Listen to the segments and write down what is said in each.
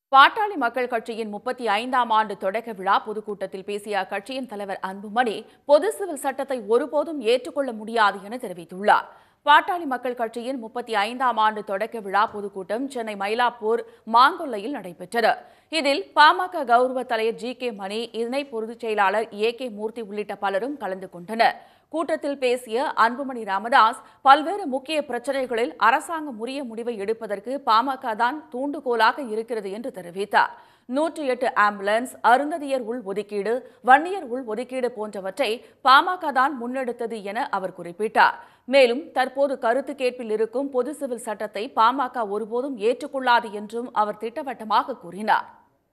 பாட்டாளி மக்கள் கட்சியின் முப்பத்தி ஐந்தாம் ஆண்டு தொடக்க விழா பொதுக்கூட்டத்தில் பேசிய அக்கட்சியின் தலைவர் அன்புமணி பொது சிவில் சட்டத்தை ஒருபோதும் ஏற்றுக்கொள்ள முடியாது என தெரிவித்துள்ளார் பாட்டாளி மக்கள் கட்சியின் முப்பத்தி ஐந்தாம் ஆண்டு தொடக்க விழா பொதுக்கூட்டம் சென்னை மயிலாப்பூர் மாங்கொல்லையில் நடைபெற்றது இதில் பாமக கௌரவ தலைவர் ஜி கே மணி இணை பொதுச் செயலாளர் ஏ கே மூர்த்தி உள்ளிட்ட பலரும் கலந்து கொண்டனர் கூட்டத்தில் பேசிய அன்புமணி ராமதாஸ் பல்வேறு முக்கிய பிரச்சனைகளில் அரசாங்கம் உரிய முடிவை எடுப்பதற்கு பாமக தான் தூண்டுகோலாக இருக்கிறது என்று தெரிவித்தார் நூற்றி எட்டு ஆம்புலன்ஸ் அருந்ததியர் உள் ஒதுக்கீடு வன்னியர் உள் ஒதுக்கீடு போன்றவற்றை பாமக தான் முன்னெடுத்தது என அவர் குறிப்பிட்டார் மேலும் தற்போது கருத்து கேட்பில் இருக்கும் பொது சிவில் சட்டத்தை பாமக ஒருபோதும் ஏற்றுக்கொள்ளாது என்றும் அவர் திட்டவட்டமாக கூறினார்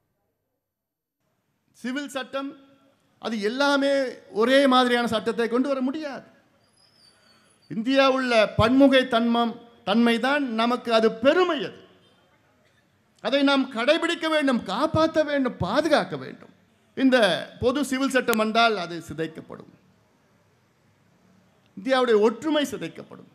சிவில் சட்டம் அது எல்லாமே ஒரே மாதிரியான சட்டத்தை கொண்டு வர முடியாது இந்தியா உள்ள பன்முகை தன்மம் தன்மை தான் நமக்கு அது பெருமை அது அதை நாம் கடைபிடிக்க வேண்டும் காப்பாற்ற வேண்டும் பாதுகாக்க வேண்டும் இந்த பொது சிவில் சட்டம் வந்தால் அது சிதைக்கப்படும் இந்தியாவுடைய ஒற்றுமை சிதைக்கப்படும்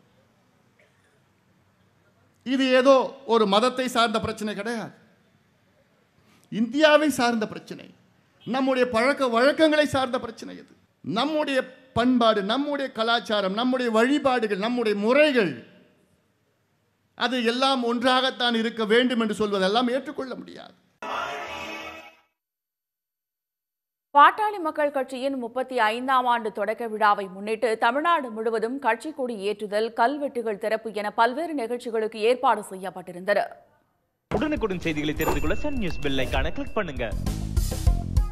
இது ஏதோ ஒரு மதத்தை சார்ந்த பிரச்சனை கிடையாது இந்தியாவை சார்ந்த பிரச்சனை நம்முடைய பழக்க வழக்கங்களை சார்ந்த பிரச்சனை இது நம்முடைய பண்பாடு நம்முடைய கலாச்சாரம் நம்முடைய வழிபாடுகள் நம்முடைய முறைகள் அது எல்லாம் ஒன்றாகத்தான் இருக்க வேண்டும் என்று சொல்வதெல்லாம் ஏற்றுக்கொள்ள முடியாது பாட்டாளி மக்கள் கட்சியின் முப்பத்தி ஐந்தாம் ஆண்டு தொடக்க விழாவை முன்னிட்டு தமிழ்நாடு முழுவதும் கட்சி கொடி ஏற்றுதல் கல்வெட்டுகள் திறப்பு என பல்வேறு நிகழ்ச்சிகளுக்கு ஏற்பாடு செய்யப்பட்டிருந்தது உடனுக்குடன் செய்திகளை தெரிந்து கொள்ள சன் நியூஸ் பெல் ஐகானை கிளிக் பண்ணுங்க